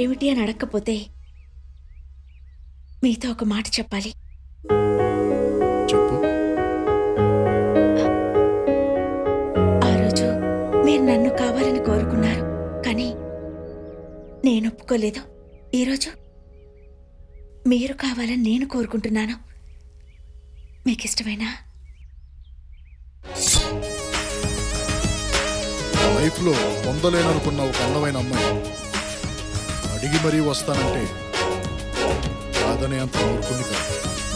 ఏమిటి అని అడగకపోతే మీతో ఒక మాట చెప్పాలి చెప్పు ఆ రోజు మీరు నన్ను కావాలని కోరుకున్నారు కానీ నేను ఒప్పుకోలేదు ఈరోజు మీరు కావాలని నేను కోరుకుంటున్నాను మీకు ఇష్టమేనా నా లైఫ్లో పొందలేననుకున్న ఒక అందమైన అమ్మాయి అడిగి మరీ వస్తానంటే కాదనే అంత ఊరుకుంది కాదు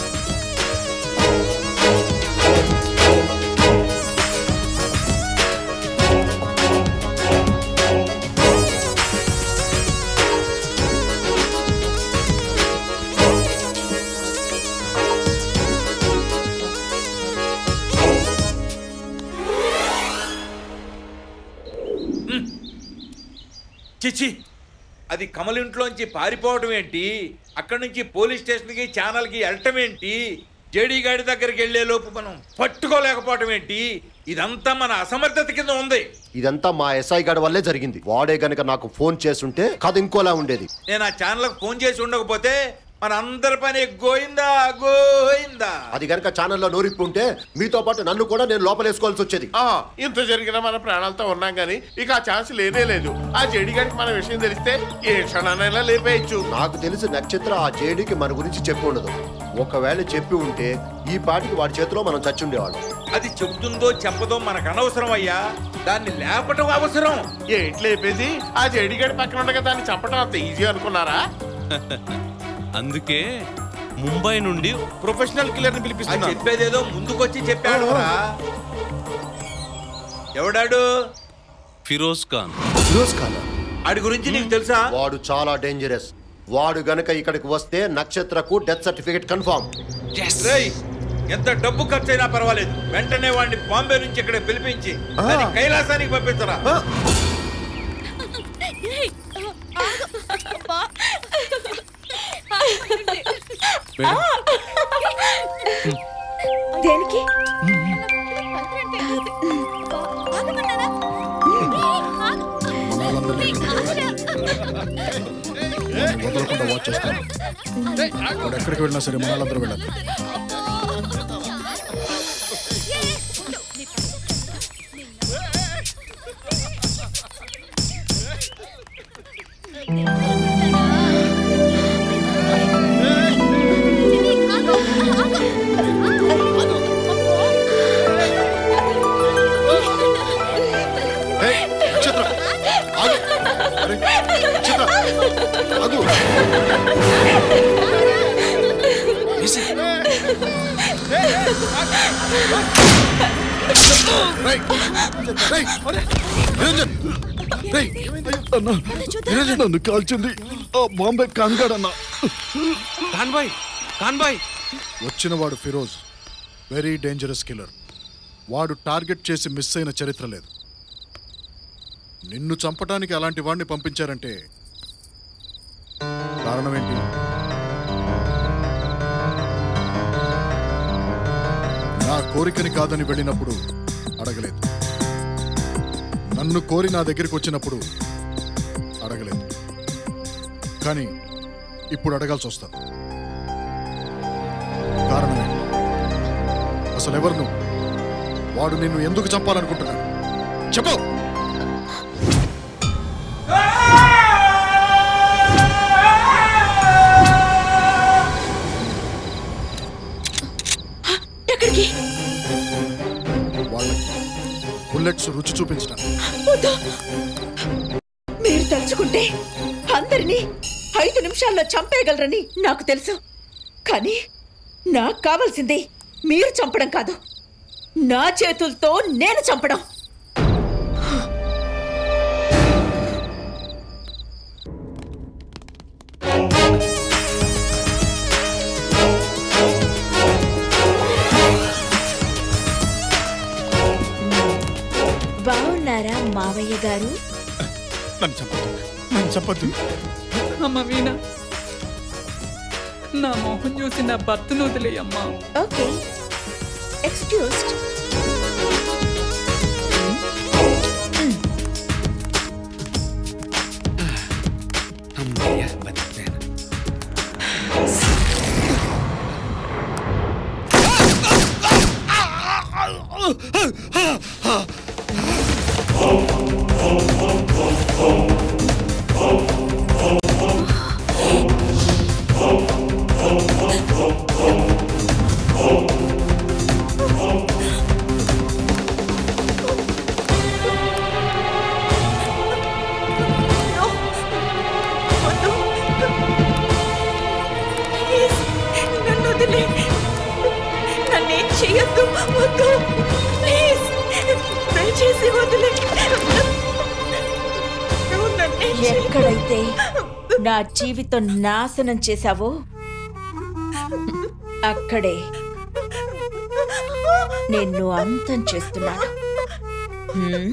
చిచి అది కమలింట్లోంచి పారిపోవడం ఏంటి అక్కడి నుంచి పోలీస్ స్టేషన్కి ఛానల్కి వెళ్ళటం ఏంటి జేడీ గాడి దగ్గరికి వెళ్లే లోపు మనం పట్టుకోలేకపోవటం ఏంటి ఇదంతా మన అసమర్థత కింద ఉంది ఇదంతా మా ఎస్ఐ గడి వల్లే జరిగింది వాడే గనుక నాకు ఫోన్ చేసుంటే కథ ఇంకోలా ఉండేది నేను ఆ ఛానల్కి ఫోన్ చేసి ఉండకపోతే మన అందరి పని గోయిందా గోయిందా అది గనక ఛానల్లో నోరిప్పి ఉంటే మీతో పాటు నన్ను కూడా నేను లోపలేసుకోవాల్సి వచ్చేది ఆ, ఇంత జరిగిన మన ప్రాణాలతో ఉన్నాం గానీ ఇక ఆ ఛాన్స్ లేనే లేదు ఆ జేడి గారికి మన విషయం తెలిస్తే ఏ క్షణానైనా లేపేయచ్చు నాకు తెలిసి నక్షత్ర ఆ జేడీకి మన గురించి చెప్పి ఉండదు ఒకవేళ చెప్పి ఉంటే ఈ పాటికి వాడి చేతిలో మనం చచ్చుండేవాళ్ళం అది చెబుతుందో చెప్పదో మనకు అనవసరం అయ్యా దాన్ని లేపటం అవసరం ఏంటి లేపేది ఆ జేడి గారి పక్కన ఉండగా దాన్ని చంపడం అంత ఈజీ అనుకున్నారా అందుకే ముంబై నుండి ప్రొఫెషనల్ కిల్లర్ ని అది పిలిపిస్తున్నా చెప్పేదేదో ముందుకొచ్చి చెప్పాడు రా. ఎవడాడు ఫిరోజ్ ఖాన్ ఫిరోజ్ ఖాన్ ఆడి గురించి నీకు తెలుసా వాడు చాలా డేంజరస్ వాడు గనక ఇక్కడికి వస్తే నక్షత్రకు డెత్ సర్టిఫికేట్ కన్ఫర్మ్ రేయ్, ఎంత డబ్బు ఖర్చు అయినా పర్వాలేదు వెంటనే వాడిని బాంబే నుంచి ఇక్కడ పిలిపించి దాన్ని కైలాసానికి పంపించరా దేనికి నేను వదలకుండా వాచ్ చేస్తాను వాడు ఎక్కడికి వెళ్ళినా సరే మనాలందరూ వెళ్ళాలి ఏయ్, నక్షత్ర ఆగు. అరే, నక్షత్ర ఆగు. రేయ్, రేయ్, నిరంజన్, రేయ్, అన్నా, నిరంజన్ నన్ను కాల్చింది ఆ బాంబే కంగాడన్నా ఖాన్ బాయ్ ఖాన్ బాయ్ వచ్చినవాడు ఫిరోజ్ వెరీ డేంజరస్ కిల్లర్ వాడు టార్గెట్ చేసి మిస్ అయిన చరిత్ర లేదు నిన్ను చంపటానికి అలాంటి వాడిని పంపించారంటే కారణం ఏంటి నా కోరికని కాదని వెళ్ళినప్పుడు అడగలేదు నన్ను కోరి నా దగ్గరికి వచ్చినప్పుడు అడగలేదు కానీ ఇప్పుడు అడగాల్సి వస్తుంది కారణం ఏంటి అసలు ఎవరు నువ్వు వాడు నిన్ను ఎందుకు చంపాలనుకుంటున్నాడు చెప్పు ఎక్కడికి వాళ్ళకి బుల్లెట్స్ రుచి చూపించడానికి వద్దు. మీరు తలుచుకుంటే అందరినీ ఐదు నిమిషాల్లో చంపేయగలరని నాకు తెలుసు కానీ నాకు కావాల్సింది మీరు చంపడం కాదు నా చేతులతో నేను చంపడం బాగున్నారా మావయ్య గారు నన్ను చెప్పద్దు నన్ను చెప్పద్దు అమ్మ వీణ నా మొహం చూసి నా భర్తను వదిలేయమ్మా ఓకే ఎక్స్క్యూజ్డ్ అమ్మయ్య వద్దు ప్లీజ్ నన్ను వదిలే నన్నేం చెయ్యొద్దు వద్దు ప్లీజ్ దయచేసి వదిలే నువ్వు నన్నేం ఎక్కడైతే నా జీవితం నాశనం చేశావో అక్కడే నిన్ను అంతం చేస్తున్నాను హ్మ్?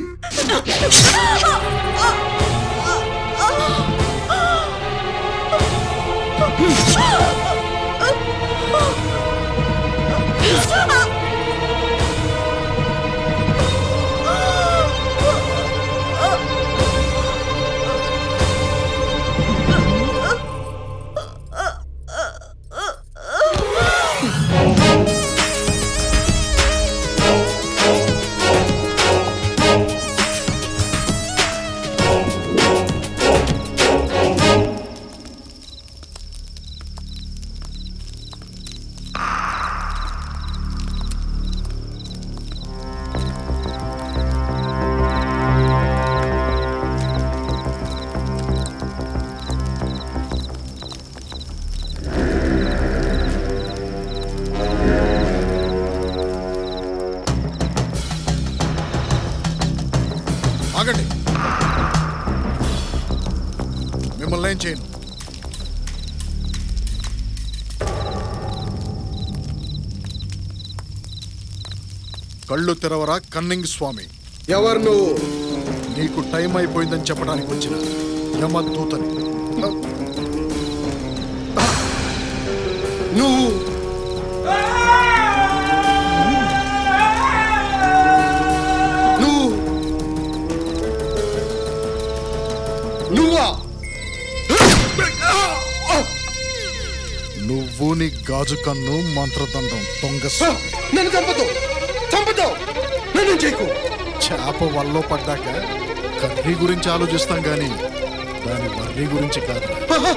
ఆగండి మిమ్మల్ని ఏం చేయను కళ్ళు తెరవరా కన్నింగ్ స్వామి ఎవరు నువ్వు నీకు టైం అయిపోయిందని చెప్పడానికి వచ్చిన యమదూతని నువ్వు నువ్వు నువ్వా నువ్వు నీ గాజు కన్ను మంత్రదండం దొంగ స్వామి. నన్ను చంపదు చంపదు నన్ను చేయకు చేప వల్లో పడ్డాక కర్రీ గురించి ఆలోచిస్తాం గాని దాని వర్రీ గురించి కాదు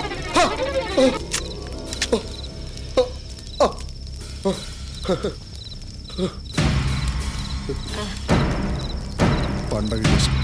పండగ చేసుకో